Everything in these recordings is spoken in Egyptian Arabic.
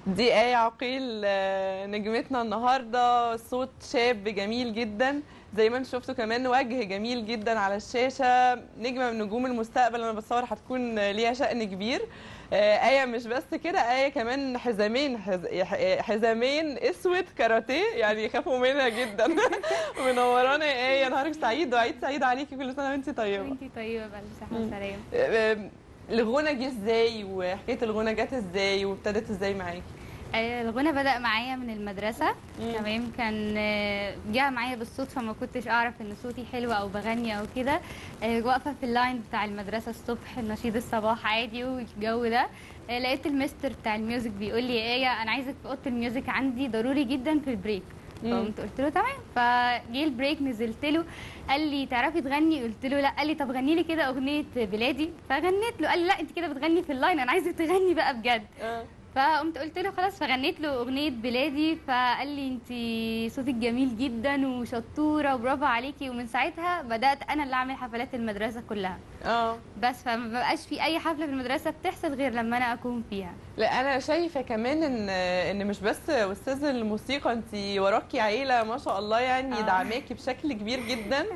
دي آية عقيل آه، نجمتنا النهاردة صوت شاب جميل جدا زي ما انتم شفتوا كمان وجه جميل جدا على الشاشة نجمة من نجوم المستقبل انا بتصور هتكون ليها شأن كبير آه، آية مش بس كده آية كمان حزامين حز... ح- حزامين اسود كاراتيه يعني يخافوا منها جدا منورانا يا آية نهارك سعيد وعيد سعيد عليكي كل سنة وانتي طيبة وانتي طيبه بألف صحه مم. وسلام آه، الغنى جه ازاي وحكاية الغنى جت ازاي وابتدت ازاي معاكي آه، الغنى بدأ معايا من المدرسة مم. تمام كان آه، جه معايا بالصدفة ما كنتش أعرف إن صوتي حلو أو بغني أو كده آه، واقفة في اللاين بتاع المدرسة الصبح نشيد الصباح عادي والجو ده آه، لقيت المستر بتاع الميوزك بيقول لي ايه أنا عايزك في أوضة الميوزك عندي ضروري جدا في البريك مم. فقمت قلت له تمام فجه البريك نزلت له قال لي تعرفي تغني قلت له لا قال لي طب غني لي كده اغنيه بلادي فغنيت له قال لي لا انت كده بتغني في اللاين انا عايزك تغني بقى بجد آه. فقمت قلت له خلاص فغنيت له اغنيه بلادي فقال لي انت صوتك جميل جدا وشطوره وبرافو عليكي ومن ساعتها بدات انا اللي اعمل حفلات المدرسه كلها اه بس فما بقاش في اي حفله في المدرسه بتحصل غير لما انا اكون فيها لا انا شايفه كمان ان ان مش بس استاذ الموسيقى انت وراكي عيله ما شاء الله يعني آه. دعماكي بشكل كبير جدا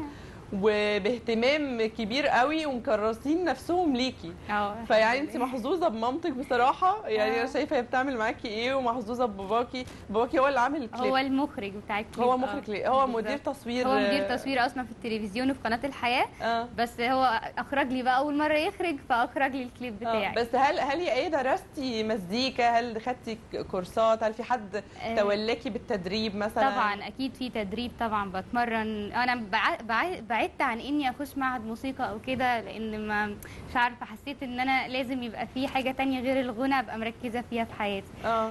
وباهتمام كبير قوي ومكرسين نفسهم ليكي اه فيعني انت محظوظه بمامتك بصراحه يعني آه. انا شايفه هي بتعمل معاكي ايه ومحظوظه بباباكي باباكي هو اللي عامل الكليب هو المخرج بتاع الكليب هو آه، مخرج ليه هو بالظبط. مدير تصوير هو مدير تصوير اصلا في التلفزيون وفي قناه الحياه اه بس هو اخرج لي بقى اول مره يخرج فاخرج لي الكليب آه. بتاعي بس هل هل يا ايه درستي مزيكا هل خدتي كورسات هل في حد آه، تولاكي بالتدريب مثلا طبعا اكيد في تدريب طبعا بتمرن انا بع- بع- بعدت عن اني اخش معهد موسيقى او كده لان ما مش عارفه حسيت ان انا لازم يبقى في حاجه تانية غير الغنى ابقى مركزه فيها في حياتي اه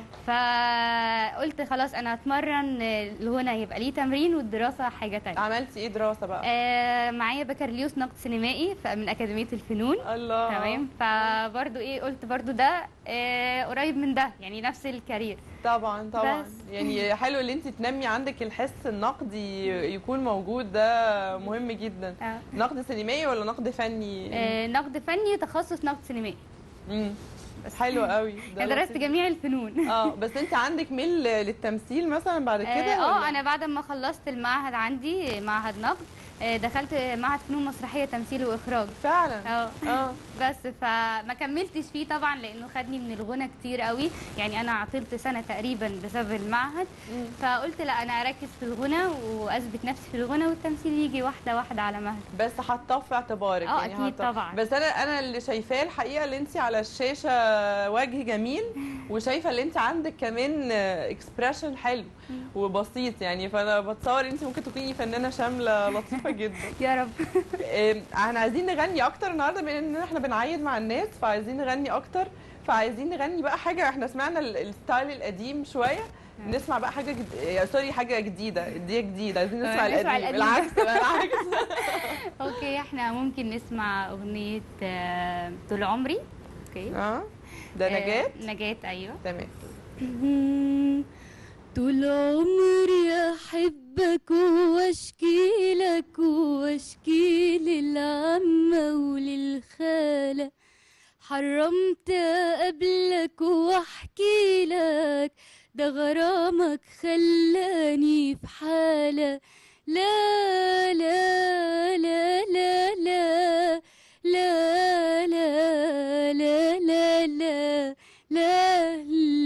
فقلت خلاص انا هتمرن الغنى يبقى ليه تمرين والدراسه حاجه تانية عملتي ايه دراسه بقى آه معايا بكالوريوس نقد سينمائي ف- من اكاديميه الفنون الله تمام فبرضو ايه قلت برضو ده آه قريب من ده يعني نفس الكارير طبعا طبعا بس. يعني حلو ان انت تنمي عندك الحس النقدي يكون موجود ده مهم جدا آه. نقد سينمائي ولا نقد فني آه نقد فني تخصص نقد سينمائي امم حلو قوي ده انا درست لطيف. جميع الفنون اه بس انت عندك ميل للتمثيل مثلا بعد كده اه ولا؟ آه، انا بعد ما خلصت المعهد عندي معهد نقد آه، دخلت معهد فنون مسرحيه تمثيل واخراج فعلا اه اه بس فما كملتش فيه طبعا لانه خدني من الغنى كتير قوي يعني انا عطلت سنه تقريبا بسبب المعهد مم. فقلت لا انا اركز في الغنى واثبت نفسي في الغنى والتمثيل يجي واحده واحده على مهل بس حطاه في اعتبارك اه يعني اكيد حاطاه. طبعا بس انا انا اللي شايفاه الحقيقه اللي انت على الشاشه وجه جميل وشايفه اللي انت عندك كمان اكسبريشن حلو وبسيط يعني فانا بتصور انت ممكن تكوني فنانه شامله لطيفه جدا يا رب إيه، احنا عايزين نغني اكتر النهارده بما ان احنا بنعيد مع الناس فعايزين نغني اكتر فعايزين نغني بقى حاجه احنا سمعنا ال- الستايل القديم شويه نسمع بقى حاجه جد... يا سوري حاجه جديده دي جديده عايزين نسمع آه، نسمع القديم القديم. بالعكس بقى العكس اوكي احنا ممكن نسمع اغنيه آه، طول عمري اوكي اه ده نجاة آه، نجاة ايوه تمام طول عمري احبك واشكي لك واشكي للعمة وللخالة حرمت اقابلك واحكي لك ده غرامك خلاني في حالة لا لا لا لا لا لا لا لا لا لا لا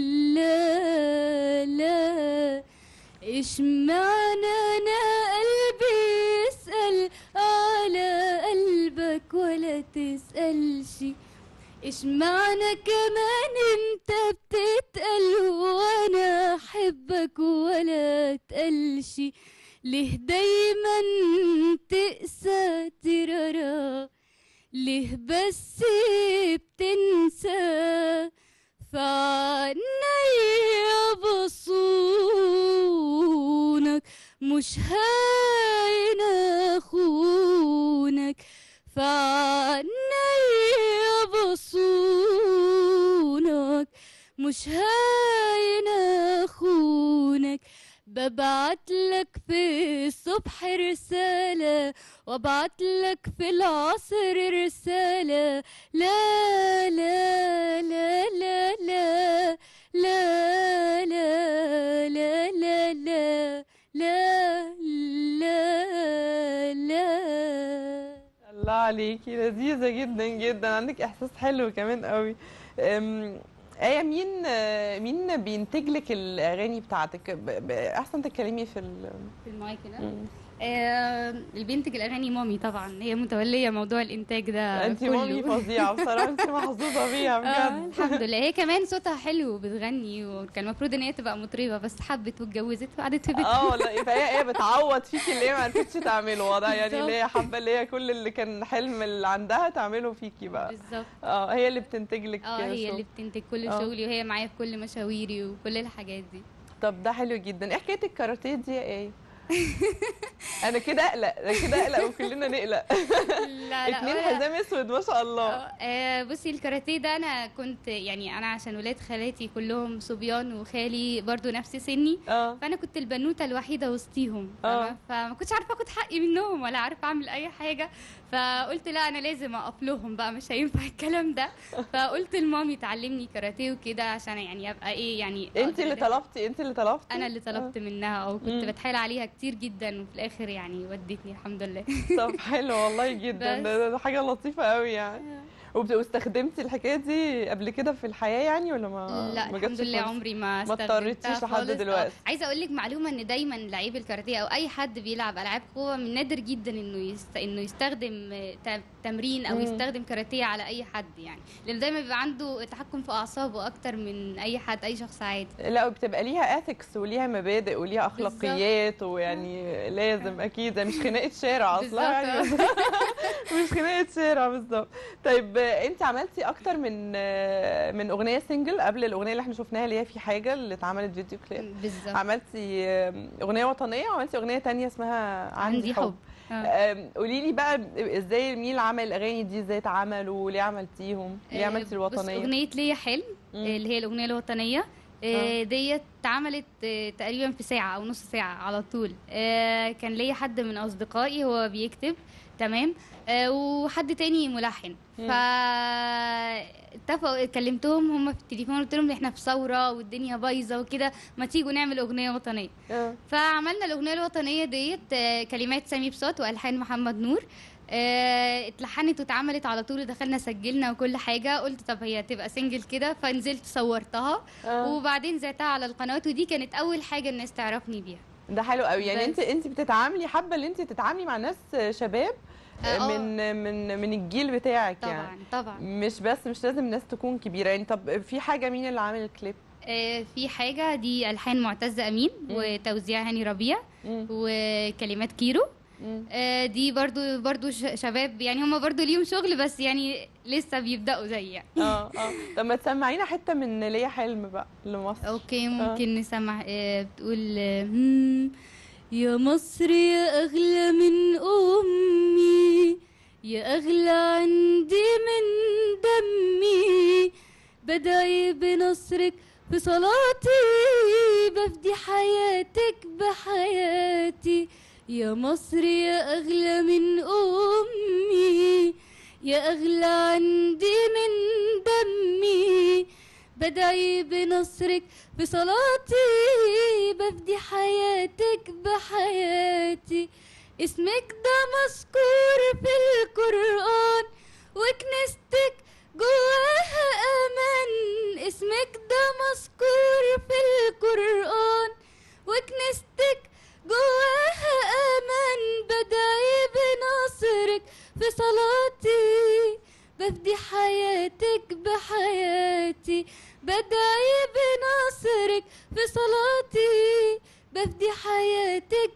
لا لا ايش معنى انا قلبي يسأل على قلبك ولا تسألش ايش معنى كمان انت بتتقل وانا احبك ولا تقلش ليه دايما تقسى ترارا ليه بس بتنسى فعني بصونك مش هاين اخونك فعني بصونك مش هاين اخونك ببعت لك في الصبح رسالة وابعت لك في العصر رسالة لا لا لا لا لا لا عليكي لذيذة جدا جدا عندك إحساس حلو كمان قوي أم، آية مين آه، مين بينتج لك الأغاني بتاعتك ب- ب- أحسن تتكلمي في ال في المايك هنا مم. آه اللي بينتج الاغاني مامي طبعا هي متوليه موضوع الانتاج ده أنت كله. مامي فظيعة بصراحة أنت محظوظة بيها آه بجد الحمد لله هي كمان صوتها حلو وبتغني وكان المفروض ان هي تبقى مطربه بس حبت واتجوزت وقعدت في بيتها اه لا فهي هي بتعوض فيكي اللي هي ما عرفتش تعمله واضح يعني اللي هي حابه اللي هي كل اللي كان حلم اللي عندها تعمله فيكي بقى بالظبط اه هي اللي بتنتج لك اه هي شغل. اللي بتنتج كل آه. شغلي وهي معايا في كل مشاويري وكل الحاجات دي طب ده حلو جدا ايه حكايه الكاراتيه دي يا ايه انا كده اقلق انا كده اقلق وكلنا نقلق لا لا اتنين ولا- حزام اسود ما شاء الله آه، آه، بصي الكاراتيه ده انا كنت يعني انا عشان ولاد خالاتي كلهم صبيان وخالي برضو نفس سني اه فانا كنت البنوته الوحيده وسطيهم آه. فاهمة؟ فما كنتش عارفه اخد حقي منهم ولا عارفه اعمل اي حاجه فقلت لا انا لازم اقف لهم بقى مش هينفع الكلام ده فقلت لمامي تعلمني كاراتيه وكده عشان يعني ابقى ايه يعني انت أقدر اللي أدافع. طلبتي انت اللي طلبتي انا اللي طلبت منها او كنت مم. بتحايل عليها كتير جدا وفي الاخر يعني ودتني الحمد لله طب حلو والله جدا بس. ده, ده حاجه لطيفه قوي يعني وبت- واستخدمتي الحكايه دي قبل كده في الحياه يعني ولا ما لا ما الحمد جاتش لله فرصة؟ عمري ما ما استخدمتها اضطريتيش لحد خالص. آه. دلوقتي. عايزه اقول لك معلومه ان دايما لعيب الكاراتيه او اي حد بيلعب العاب قوه من نادر جدا انه يست... انه يستخدم آه، ت- تمرين او مم. يستخدم كاراتيه على اي حد يعني لانه دايما بيبقى عنده تحكم في اعصابه اكتر من اي حد اي شخص عادي لا وبتبقى ليها اثكس وليها مبادئ وليها اخلاقيات ويعني لازم اكيد مش خناقه شارع اصلا يعني بالظبط. مش خناقه شارع بالظبط طيب آه، انت عملتي اكتر من آه، من اغنيه سنجل قبل الاغنيه اللي احنا شفناها اللي هي في حاجه اللي اتعملت فيديو كليب بالظبط عملتي آه، اغنيه وطنيه وعملتي اغنيه تانية اسمها عندي, عندي حب, حب آه. قولي لي بقى ازاي مين اللي عمل الاغاني دي ازاي اتعملوا وليه عملتيهم ليه آه، عملتي بص الوطنيه اغنيه ليا حلم مم. آه، اللي هي الاغنيه الوطنيه آه. آه، ديت اتعملت آه، تقريبا في ساعة أو نص ساعة على طول آه، كان ليا حد من أصدقائي هو بيكتب تمام آه، وحد تاني ملحن مم. فاتفقوا كلمتهم هم في التليفون قلت لهم احنا في ثورة والدنيا بايظة وكده ما تيجوا نعمل أغنية وطنية آه. فعملنا الأغنية الوطنية ديت آه، كلمات سامي بساط وألحان محمد نور آه، اتلحنت واتعملت على طول ودخلنا سجلنا وكل حاجة قلت طب هي تبقى سنجل كده فنزلت صورتها آه. وبعدين زعتها على القنوات ودي كانت أول حاجة الناس تعرفني بيها ده حلو قوي يعني انت بس. انت بتتعاملي حابه ان انت تتعاملي مع ناس شباب آه. من من من الجيل بتاعك طبعا يعني طبعا مش بس مش لازم ناس تكون كبيره يعني طب في حاجه مين اللي عامل الكليب آه، في حاجة دي ألحان معتز أمين مم. وتوزيع هاني ربيع مم. وكلمات كيرو مم. آه، دي برضو برضو ش- شباب يعني هم برضو ليهم شغل بس يعني لسه بيبدأوا زي يعني اه اه طب ما تسمعينا حته من ليا حلم بقى لمصر اوكي ممكن نسمع آه، بتقول آه، مم، يا مصر يا اغلى من امي يا اغلى عندي من دمي بدعي بنصرك في صلاتي بفدي حياتك بحياتي يا مصر يا اغلى من امي يا اغلى عندي من دمي بدعي بنصرك في صلاتي بفدي حياتك بحياتي اسمك ده مذكور في القرآن وكنيستك جواها أمان اسمك ده مذكور في القرآن وكنيستك جواها أمان بدعي بنصرك في صلاتي بفدي حياتك بحياتي بدعي بنصرك في صلاتي بفدي حياتك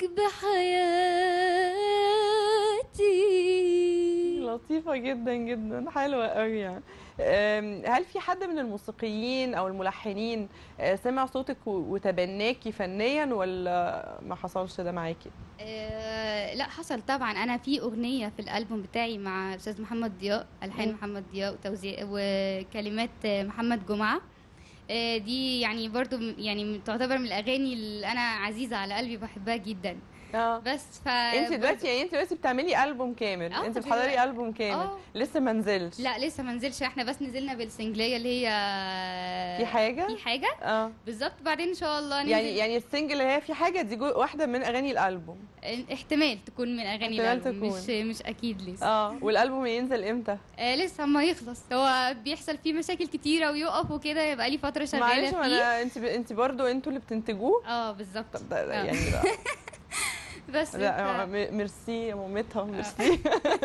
بحياتي لطيفه جدا جدا حلوه قوي يعني أم، هل في حد من الموسيقيين او الملحنين آه، سمع صوتك و- وتبناكي فنيا ولا ما حصلش ده معاكي آه لا حصل طبعا انا في اغنيه في الالبوم بتاعي مع استاذ محمد ضياء الحان مم. محمد ضياء وتوزيع وكلمات آه، محمد جمعه آه دي يعني برضو م- يعني تعتبر من الاغاني اللي انا عزيزه على قلبي بحبها جدا آه. اه بس ف انت دلوقتي يعني انت دلوقتي بتعملي البوم كامل اه، انت دلوقتي. بتحضري البوم كامل اه. لسه ما نزلش لا لسه ما نزلش احنا بس نزلنا بالسنجليه اللي هي في حاجه في حاجه اه بالظبط بعدين ان شاء الله ننزل يعني يعني السنجل اللي هي في حاجه دي جو واحده من اغاني الالبوم احتمال تكون من اغاني احتمال الالبوم تكون. مش مش اكيد لسه اه والالبوم ينزل امتى آه لسه ما يخلص هو بيحصل فيه مشاكل كتيره ويقف وكده يبقى لي فتره شغاله معلش ما فيه انا انت ب... انت برضه انتوا اللي بتنتجوه اه بالظبط طب ده, ده آه. يعني لا, بس لا ف... م- ميرسي يا مامتها ميرسي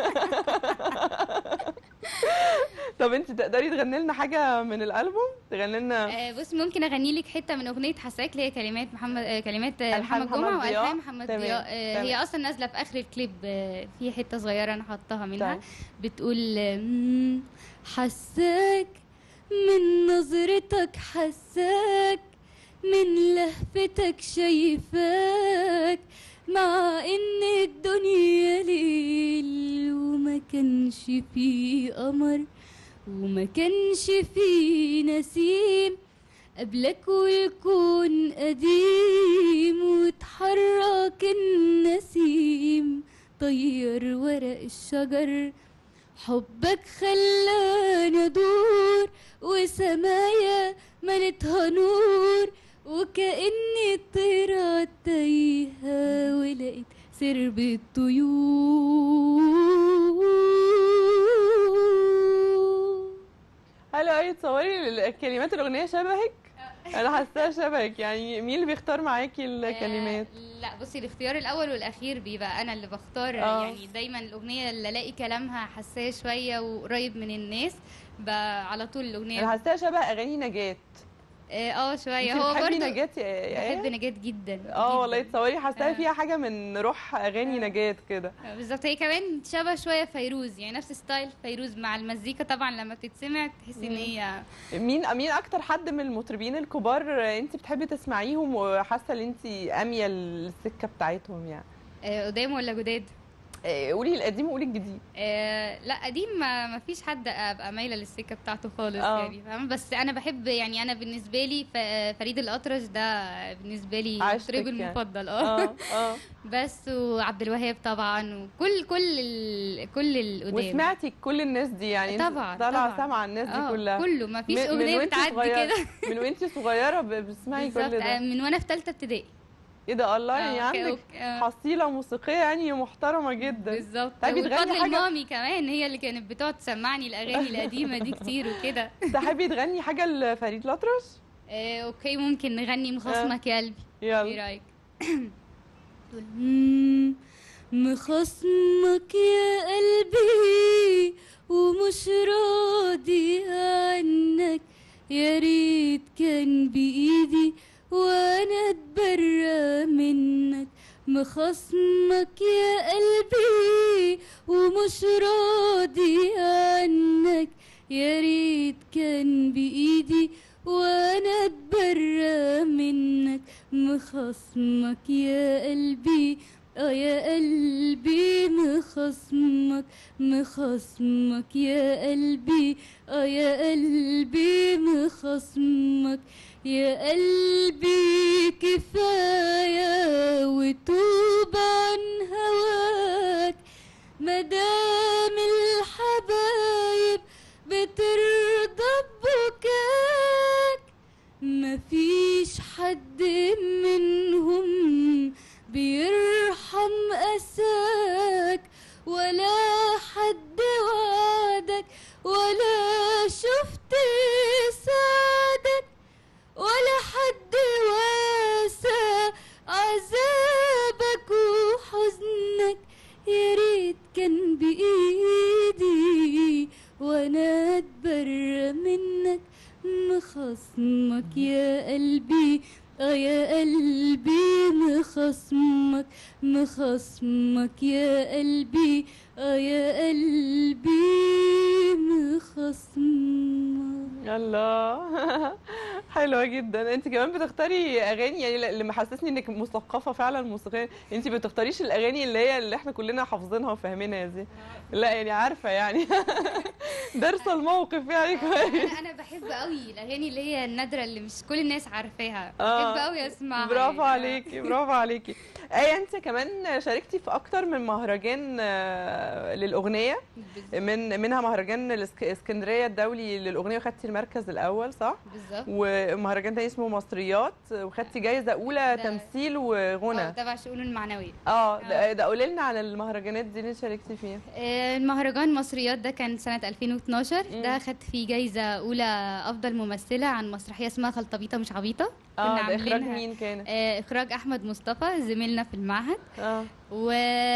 طب انت تقدري تغني لنا حاجه من الالبوم تغني لنا آه بص ممكن اغني لك حته من اغنيه حساك اللي هي كلمات محمد آه كلمات آه، ألحان محمد جمعه محمد ضياء. والحان محمد تمام، ضياء آه تمام. هي اصلا نازله في اخر الكليب آه في حته صغيره انا حطاها منها طيب. بتقول مم، حساك من نظرتك حساك من لهفتك شايفاك مع ان الدنيا ليل وما كانش فيه قمر وما كانش فيه نسيم قبلك والكون قديم وتحرك النسيم طير ورق الشجر حبك خلاني ادور وسمايا ملتها نور وكأني طيرة تايهة ولقيت سرب الطيور هلا اي تصوري ال- كلمات الاغنيه شبهك انا حاساها شبهك يعني مين اللي بيختار معاكي الكلمات آه لا بصي الاختيار الاول والاخير بيبقى انا اللي بختار آه. يعني دايما الاغنيه اللي الاقي كلامها حساسه شويه وقريب من الناس ب- على طول انا الاغنيه حاساها شبه اغاني نجاة اه آه، شويه انت هو بتحبي برضه نجاة يا- يا بحب آية؟ نجاة جدا اه والله جداً. تصوري حاساها آه. فيها حاجه من روح اغاني آه. نجاة كده آه، بالظبط هي كمان شبه شويه فيروز يعني نفس ستايل فيروز مع المزيكا طبعا لما بتتسمع تحسي ان مم. هي مين مين اكتر حد من المطربين الكبار انت بتحبي تسمعيهم وحاسه ان انت اميه للسكه بتاعتهم يعني آه، قدام ولا جداد آه، قولي القديم وقولي الجديد آه لا قديم ما ما فيش حد ابقى مايله للسكه بتاعته خالص آه. يعني فاهم بس انا بحب يعني انا بالنسبه لي ف- فريد الاطرش ده بالنسبه لي عشقك المطرب يعني. المفضل اه اه اه بس وعبد الوهاب طبعا وكل كل ال... كل القدام وسمعتي كل الناس دي يعني انت طبعا، طالعه طبعا. سامعه الناس دي اه كلها كله ما فيش من- من اغنيه وانت بتعدي صغيرة. كده من وانت صغيره ب- بتسمعي كل بالظبط آه، ده من وانا في ثالثه ابتدائي ايه ده الله آه، يعني ك- عندك أوك- آه. حصيله موسيقيه يعني محترمه جدا بالظبط طيب بتغني وبفضل حاجة- المامي كمان هي اللي كانت بتقعد تسمعني الاغاني القديمه دي كتير وكده تحبي تغني حاجه لفريد الأطرش آه، اوكي ممكن نغني مخاصمك يا قلبي ايه يلا رايك تقول، "مم، مخاصمك يا قلبي ومش راضي عنك يا ريت كان بايدي وانا اتبرى منك مخاصمك يا قلبي ومش راضي عنك يا ريت كان بايدي وانا اتبرى منك مخاصمك يا قلبي اه يا قلبي مخاصمك مخاصمك يا قلبي اه يا قلبي مخاصمك يا قلبي كفاية وتوب عن هواك مدام الحبايب بترضى ببكاك مفيش حد منهم بيرحم أساك ولا حد وعدك ولا شفت سعدك ولا حد واسع عذابك وحزنك يا ريت كان بإيدي وانا اتبرى منك مخاصمك يا قلبي اه يا قلبي مخاصمك مخاصمك يا قلبي اه يا قلبي مخاصمك الله حلوه جدا انت كمان بتختاري اغاني يعني اللي محسسني انك مثقفه فعلا موسيقيا انت بتختاريش الاغاني اللي هي اللي احنا كلنا حافظينها وفاهمينها دي لا يعني عارفه يعني دارسه الموقف يعني كويس انا انا بحب قوي الاغاني اللي هي النادره اللي مش كل الناس عارفاها آه. بحب قوي اسمعها برافو يعني. عليكي برافو عليكي ايه انت كمان شاركتي في اكتر من مهرجان آه، للاغنيه بالظبط من منها مهرجان الاسك- اسكندريه الدولي للاغنيه وخدتي المركز الاول صح بالظبط ومهرجان تاني اسمه مصريات وخدتي جايزه اولى ده- تمثيل اه وغنى تبع شؤون المعنويه اه آه. ده, ده قولي لنا عن المهرجانات دي اللي شاركتي فيها آه، المهرجان مصريات ده كان سنة 2012 مم. ده خدت فيه جايزة أولى أفضل ممثلة عن مسرحية اسمها خلطبيطة مش عبيطة اه ده اخراج عاملينها- مين كانت آه، إخراج أحمد مصطفى زميلنا في المعهد اه و...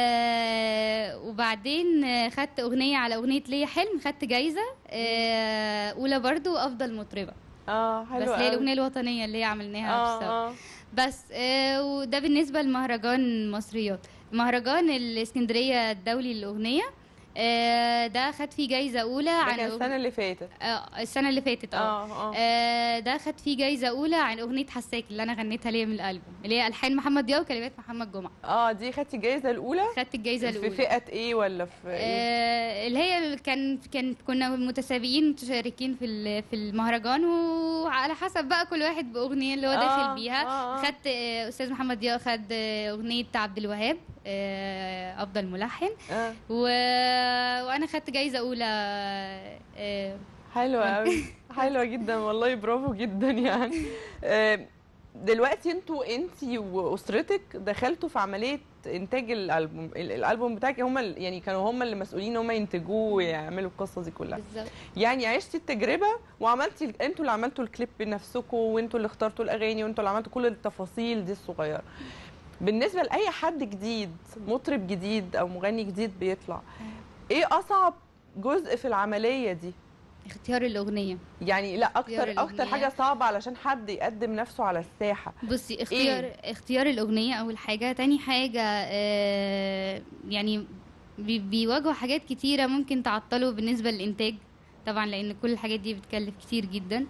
وبعدين آه، خدت أغنية على أغنية ليا حلم خدت جايزة آه، أولى برضو أفضل مطربة اه حلو بس اللي هي قوي. الأغنية الوطنية اللي هي عملناها اه سوا اه بس آه، وده بالنسبة لمهرجان مصريات مهرجان الإسكندرية الدولي للأغنية آه، ده خد فيه جايزة أولى ده عن كان أغ- السنه اللي فاتت آه، السنة اللي فاتت اه اه اه آه، ده خد فيه جايزة أولى عن أغنية حساك اللي أنا غنيتها ليا من الألبوم اللي هي ألحان محمد ضياء وكلمات محمد جمعة اه دي خدتي الجايزه الاولى خدت الجايزة في الأولى فئه ايه ولا في ايه آه، اللي هي كان كان كنا متسابقين متشاركين في ال- في المهرجان وعلى حسب بقى كل واحد باغنيه اللي هو آه، داخل بيها آه، آه. خدت آه، استاذ محمد ضياء خد آه، اغنيه عبد الوهاب آه، افضل ملحن آه. و... وانا خدت جايزه اولى آه، حلوة قوي حلوة جدا والله برافو جدا يعني آه، دلوقتي انتوا انتي واسرتك دخلتوا في عملية انتاج الالبوم ال- الالبوم بتاعك هم ال- يعني كانوا هم اللي مسؤولين هم ينتجوه ويعملوا القصة دي كلها بالظبط يعني عشتي التجربة وعملتي ال- انتوا اللي عملتوا الكليب بنفسكم وانتوا اللي اخترتوا الاغاني وانتوا اللي عملتوا كل التفاصيل دي الصغيرة بالنسبة لأي حد جديد مطرب جديد أو مغني جديد بيطلع إيه أصعب جزء في العملية دي؟ اختيار الاغنيه يعني لا اختيار اكتر اكتر الأغنية. حاجه صعبه علشان حد يقدم نفسه على الساحه بصي اختيار إيه؟ اختيار الاغنيه اول حاجه تاني حاجه آه يعني بي بيواجهوا حاجات كتيره ممكن تعطله بالنسبه للانتاج طبعا لان كل الحاجات دي بتكلف كتير جدا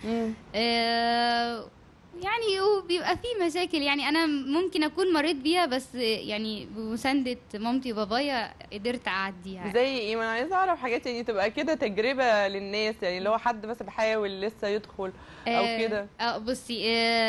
آه يعني وبيبقى في مشاكل يعني انا ممكن اكون مريت بيها بس يعني بمسانده مامتي وبابايا قدرت اعديها زي ايه ما انا عايزه اعرف حاجات يعني تبقى كده تجربه للناس يعني اللي هو حد بس بيحاول لسه يدخل او آه، كده اه بصي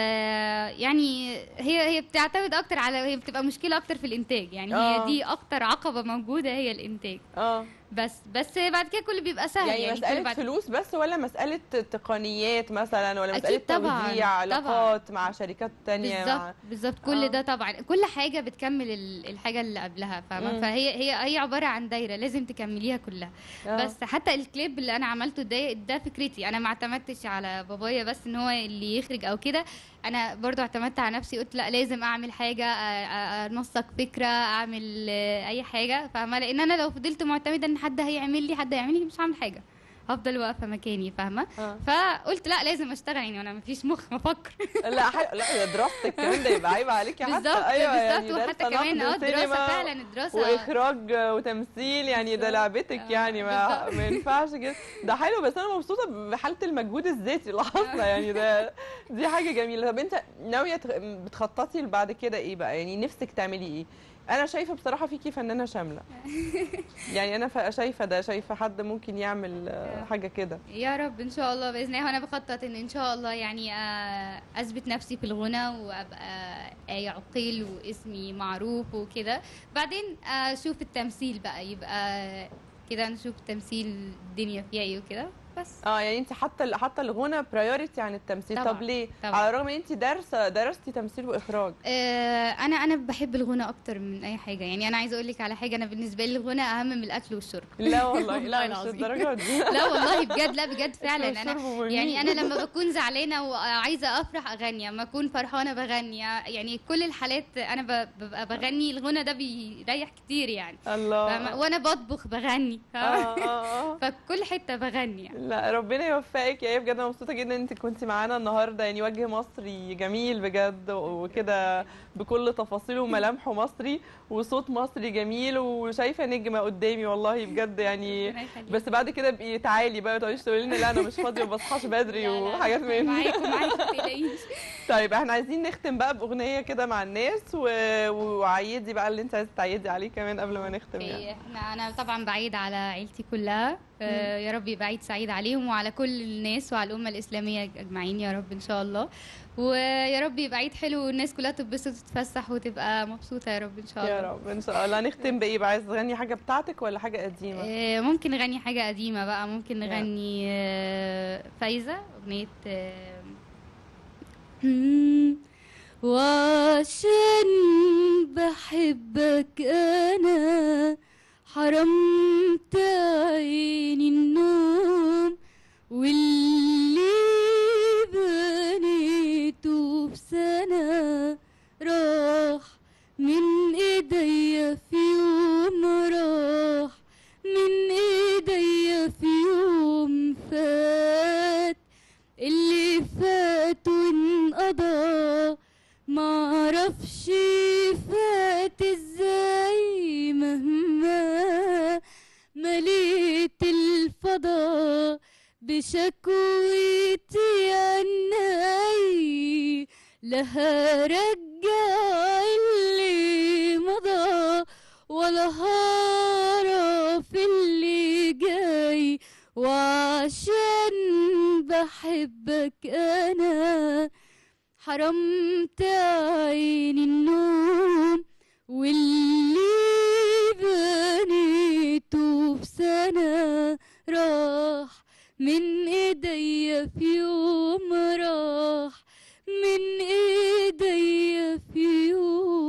آه يعني هي هي بتعتمد اكتر على هي بتبقى مشكله اكتر في الانتاج يعني آه. هي دي اكتر عقبه موجوده هي الانتاج اه بس بس بعد كده كله بيبقى سهل يعني, يعني, كل مساله بعد فلوس بس ولا مساله تقنيات مثلا ولا أكيد مساله طبعاً، توزيع علاقات مع شركات تانية بالظبط مع بالظبط كل آه. ده طبعا كل حاجه بتكمل ال- الحاجه اللي قبلها مم. فاهمه فهي هي هي عباره عن دايره لازم تكمليها كلها آه. بس حتى الكليب اللي انا عملته ده ده فكرتي انا ما اعتمدتش على بابايا بس ان هو اللي يخرج او كده انا برضو اعتمدت على نفسي قلت لا لازم اعمل حاجه أ- أ- انسق فكره اعمل آه، اي حاجه فاهمه لان انا لو فضلت معتمده ان حد هيعمل لي حد هيعمل لي مش هعمل حاجه هفضل واقفه مكاني فاهمه آه. فقلت لا لازم اشتغل يعني وانا مفيش مخ افكر لا حي... لا ده دراستك كمان ده يبقى عيب عليكي حتى بالظبط ايوه بالظبط يعني وحتى دارسة كمان نقد اه دراسه وسينما فعلا الدراسه واخراج وتمثيل يعني ده لعبتك آه، يعني ما, بالظبط. ما ينفعش كده ده حلو بس انا مبسوطه بحاله المجهود الذاتي اللي حاصله يعني ده دي حاجه جميله طب انت ناويه تخ- بتخططي بعد كده ايه بقى يعني نفسك تعملي ايه انا شايفه بصراحه فيكي فنانه شامله يعني انا ف- شايفه ده شايفه حد ممكن يعمل آه، حاجه كده يا رب ان شاء الله باذن الله وانا بخطط ان ان شاء الله يعني آه، اثبت نفسي في الغنى وابقى آية عقيل واسمي معروف وكده بعدين اشوف التمثيل بقى يبقى كده نشوف التمثيل الدنيا فيها ايه وكده بس اه يعني انت حاطه حاطه الغنى برايورتي عن التمثيل طبعاً، طب ليه طبعاً. على الرغم ان انت دارسه درستي تمثيل واخراج آه، انا انا بحب الغنى اكتر من اي حاجه يعني انا عايزه اقول لك على حاجه انا بالنسبه لي الغنى اهم من الاكل والشرب لا والله والله لا مش العظيم. الدرجه دي لا والله بجد لا بجد فعلا الشرب انا مهم. يعني انا لما بكون زعلانه وعايزه افرح اغني اما اكون فرحانه بغني يعني كل الحالات انا ب- ببقى بغني الغنى ده بيريح كتير يعني الله فاهمة؟ وانا بطبخ بغني اه فاهمة؟ اه اه فكل حته بغني يعني لا ربنا يوفقك يا ايه بجد انا مبسوطه جدا ان انت كنتي معانا النهارده يعني وجه مصري جميل بجد وكده بكل تفاصيله وملامحه مصري وصوت مصري جميل وشايفه نجمه قدامي والله بجد يعني ربنا يخليك. بس بعد كده ابقي تعالي بقى ما تقعديش تقولي لنا لا انا مش فاضيه وما بصحاش بدري لا، لا، وحاجات من دي معاكم معاكم متقلقيش طيب احنا عايزين نختم بقى باغنيه كده مع الناس و... وعيدي بقى اللي انت عايزه تعيدي عليه كمان قبل ما نختم يعني إيه، احنا انا طبعا بعيد على عيلتي كلها آه، يا رب يبقى عيد سعيد عليهم وعلى كل الناس وعلى الامه الاسلاميه اجمعين يا رب ان شاء الله ويا رب يبقى عيد حلو والناس كلها تتبسط وتتفسح وتبقى مبسوطه يا رب ان شاء الله يا رب ان شاء الله نختم بايه بقى عايز تغني حاجه بتاعتك ولا حاجه قديمه آه، ممكن نغني حاجه قديمه بقى ممكن يلا. نغني آه، فايزه اغنيه آه، مم، وعشان بحبك انا حرمت عيني النوم واللي بنيته بسنة راح من ايديا في يوم راح من ايديا في يوم فات اللي فات وانقضى معرفش فات ازاي مهما مليت الفضا بشكوتي عني لها رجع اللي مضى ولا هعرف اللي جاي وعشان بحبك انا حرمت عيني النوم واللي بنيته بسنة راح من ايديا في يوم راح من ايديا في يوم